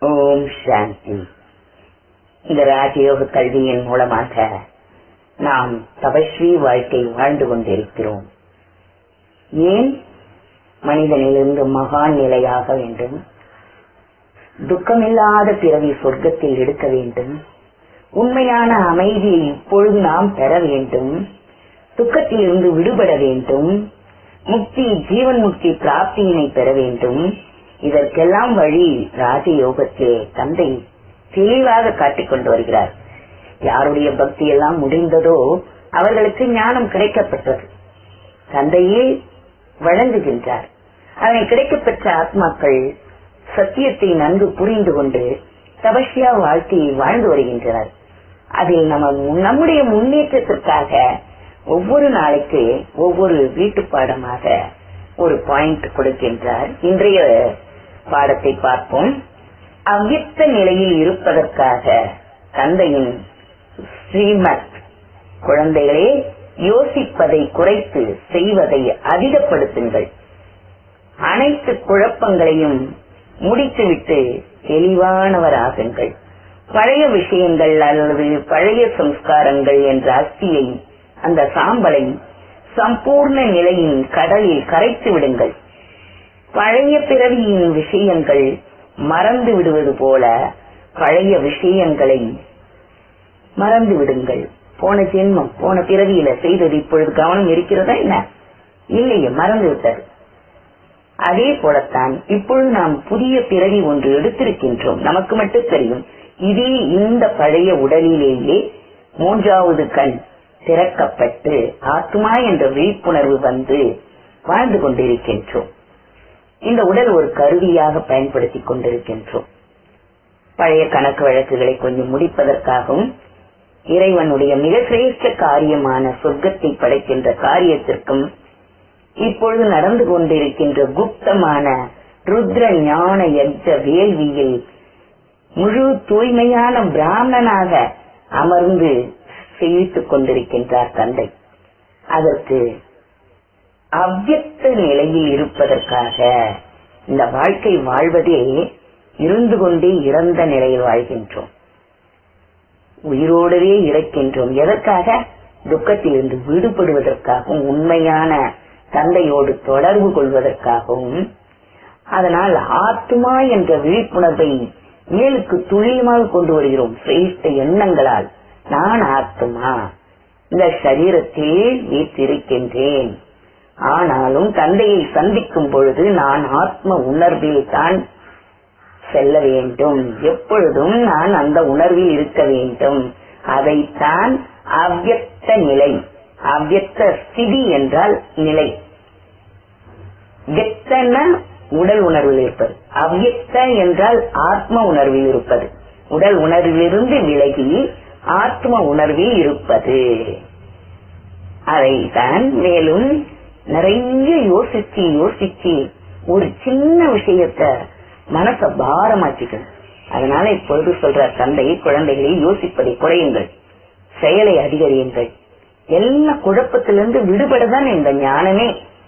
ஓம் சாந்தி இந்த ராஜயோக கல்வியின் மூலமாக நாம் தபஸ்வி வாழ்க்கை வாழ்ந்து கொண்டிருக்கிறோம் ஏன் மனிதனிலிருந்து மகான் நிலையாக வேண்டும் துக்கமில்லாத பிறவி சொர்க்கத்தில் எடுக்க வேண்டும் உண்மையான அமைதியை இப்பொழுது நாம் பெற வேண்டும் துக்கத்தில் இருந்து விடுபட வேண்டும் முக்தி ஜீவன் முக்தி பிராப்தியினை பெற வேண்டும் இதற்கெல்லாம் வழி ராஜயோகத்தில் தந்தை தெளிவாக காட்டிக் கொண்டு வருகிறார் யாருடைய பக்தி எல்லாம் முடிந்ததோ அவர்களுக்கு ஞானம் கிடைக்கப்பட்டது தந்தையே வழங்குகின்றார் அதனை கிடைக்கப்பெற்ற ஆத்மாக்கள் சத்தியத்தை நன்கு புரிந்து கொண்டு தபஸ்யா வாழ்க்கையை வாழ்ந்து வருகின்றனர் அதில் நம்ம நம்முடைய முன்னேற்றத்திற்காக ஒவ்வொரு நாளைக்கு ஒவ்வொரு வீட்டு பாடமாக ஒரு பாயிண்ட் கொடுக்கின்றார் இன்றைய பாடத்தை பார்ப்போம் அவ்வியக்த நிலையில் இருப்பதற்காக தந்தையின் ஸ்ரீமத் குழந்தைகளே யோசிப்பதை குறைத்து செய்வதை அதிகப்படுத்துங்கள் அனைத்து குழப்பங்களையும் முடித்துவிட்டு தெளிவானவராகுங்கள் பழைய விஷயங்கள் அல்லது பழைய சம்ஸ்காரங்கள் என்ற அஸ்தியை அந்த சாம்பலை சம்பூர்ண நிலையின் கடலில் கரைத்து விடுங்கள் பழைய பிறவியின் விஷயங்கள் மறந்து விடுவது போல பழைய விஷயங்களை மறந்து விடுங்கள் போன ஜென்மம் போன பிறவியில செய்தது இப்பொழுது கவனம் இருக்கிறதா என்ன இல்லையே மறந்து விட்டது அதே போலத்தான் இப்பொழுது நாம் புதிய பிறவி ஒன்று எடுத்திருக்கின்றோம் நமக்கு மட்டும் தெரியும் இதே இந்த பழைய உடலிலேயே மூன்றாவது கண் திறக்கப்பட்டு ஆத்மா என்ற விழிப்புணர்வு வந்து வாழ்ந்து கொண்டிருக்கின்றோம் இந்த உடல் ஒரு கருவியாக பயன்படுத்திக் கொண்டிருக்கின்றோம் பழைய கணக்கு வழக்குகளை கொஞ்சம் முடிப்பதற்காகவும் இறைவனுடைய மிக சிரேஷ்ட காரியமான சொர்க்கத்தை படைக்கின்ற காரியத்திற்கும் இப்பொழுது நடந்து கொண்டிருக்கின்ற குப்தமான ருத்ர ஞான யஜ்ஜ வேள்வியில் முழு தூய்மையான பிராமணனாக அமர்ந்து செய்வித்துக் கொண்டிருக்கின்றார் தந்தை அதற்கு அவ்வியக்த நிலையில் இருப்பதற்காக இந்த வாழ்க்கை வாழ்வதே இருந்து கொண்டே இறந்த நிலையில் வாழ்கின்றோம் உயிரோடவே இறக்கின்றோம் எதற்காக துக்கத்திலிருந்து விடுபடுவதற்காகவும் உண்மையான தந்தையோடு தொடர்பு கொள்வதற்காகவும் அதனால் ஆத்மா என்ற விழிப்புணர்வை மேலுக்கு துல்லியமாக கொண்டு வருகிறோம் சிரேஷ்ட எண்ணங்களால் நான் ஆத்மா இந்த சரீரத்தில் வீற்றிருக்கின்றேன் ஆனாலும் தந்தையை சந்திக்கும் பொழுது நான் ஆத்ம உணர்வில் தான் செல்ல வேண்டும் எப்பொழுதும் நான் அந்த உணர்வில் இருக்க வேண்டும் அதைத்தான் அவ்வியக்த நிலை அவ்வியக்த ஸ்திதி என்றால் நிலை வியக்தன உடல் உணர்வில் இருப்பது அவ்வியக்த என்றால் ஆத்ம உணர்வில் இருப்பது உடல் உணர்விலிருந்து விலகி ஆத்ம உணர்வில் இருப்பது அதைத்தான் மேலும் நிறைய யோசிச்சு யோசிச்சு ஒரு சின்ன விஷயத்த மனச பாரமாக்கிக்கணும் அதனால இப்பொழுது சொல்ற தந்தை குழந்தைகளை யோசிப்பதை குறையுங்கள் செயலை அதிகரியுங்கள் எல்லா குழப்பத்திலிருந்து விடுபடதான் இந்த ஞானமே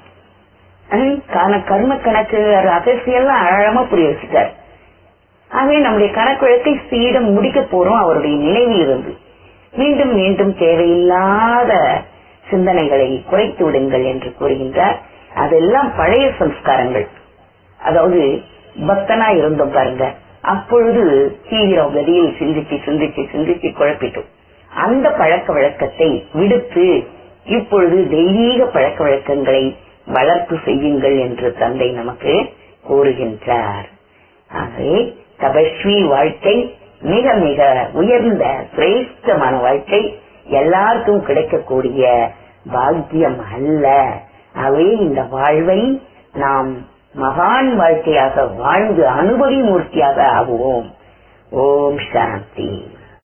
கர்ம கணக்கு ரகசியம் ஆழமா புரிய வச்சுட்டார் ஆகவே நம்முடைய கணக்குழத்தை சீடம் முடிக்க போறோம் அவருடைய நினைவில் இருந்து மீண்டும் மீண்டும் தேவையில்லாத சிந்தனைகளை குறைத்து விடுங்கள் என்று கூறுகின்றார் அதெல்லாம் பழைய சம்ஸ்காரங்கள் அதாவது பக்தனா இருந்தோம் பாருங்க அப்பொழுது தீவிர கதியில் சிந்திச்சு சிந்திச்சு சிந்திச்சு குழப்பிட்டோம் அந்த பழக்க வழக்கத்தை விடுத்து இப்பொழுது தெய்வீக பழக்க வழக்கங்களை வளர்ப்பு செய்யுங்கள் என்று தந்தை நமக்கு கூறுகின்றார் ஆகவே தபஸ்வி வாழ்க்கை மிக மிக உயர்ந்த சிரேஷ்டமான வாழ்க்கை எல்லாருக்கும் கிடைக்கக்கூடிய பாக்கியம் அல்ல அவை இந்த வாழ்வை நாம் மகான் வாழ்க்கையாக வாழ்ந்து அனுபவி மூர்த்தியாக ஆகுவோம் ஓம் சாந்தி